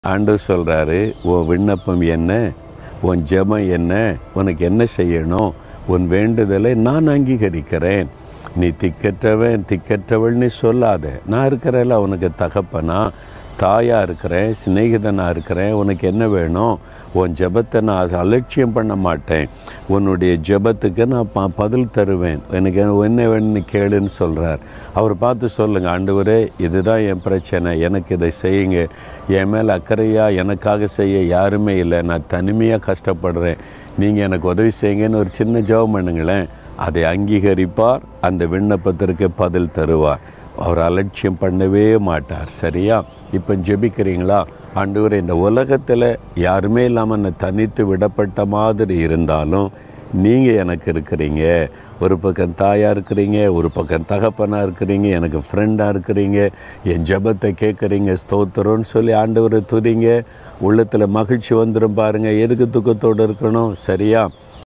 ஆண்டவர் சொல்கிறாரு உன் விண்ணப்பம் என்ன உன் ஜெபம் என்ன உனக்கு என்ன செய்யணும் உன் வேண்டுதலை நான் அங்கீகரிக்கிறேன் நீ திக்கற்றவன் திக்கற்றவள்னு சொல்லாத நான் இருக்கிறேன்ல உனக்கு தகப்பனா தாயாக இருக்கிறேன் சிநேகிதனாக இருக்கிறேன் உனக்கு என்ன வேணும் உன் ஜெபத்தை நான் அலட்சியம் பண்ண மாட்டேன் உன்னுடைய ஜெபத்துக்கு நான் ப பதில் தருவேன் எனக்கு என்ன வேணும்னு கேளுன்னு சொல்கிறார் அவர் பார்த்து சொல்லுங்கள் ஆண்டவரே இதுதான் என் பிரச்சனை எனக்கு இதை செய்யுங்க என் மேலே அக்கறையாக எனக்காக செய்ய யாருமே இல்லை நான் தனிமையாக கஷ்டப்படுறேன் நீங்கள் எனக்கு உதவி செய்யுங்கன்னு ஒரு சின்ன ஜெபம் பண்ணுங்களேன் அதை அங்கீகரிப்பார் அந்த விண்ணப்பத்திற்கு பதில் தருவார் அவர் அலட்சியம் பண்ணவே மாட்டார் சரியா இப்போ ஜெபிக்கிறீங்களா ஆண்டவரே இந்த உலகத்தில் யாருமே இல்லாமல் நான் தனித்து விடப்பட்ட மாதிரி இருந்தாலும் நீங்கள் எனக்கு இருக்கிறீங்க ஒரு பக்கம் தாயாக இருக்கிறீங்க ஒரு பக்கம் தகப்பனாக இருக்கிறீங்க எனக்கு ஃப்ரெண்டாக இருக்கிறீங்க என் ஜெபத்தை கேட்குறீங்க ஸ்தோத்திரம்னு சொல்லி ஆண்டவரை துதிங்க உள்ளத்தில் மகிழ்ச்சி வந்துடும் பாருங்கள் எதுக்கு துக்கத்தோடு இருக்கணும் சரியா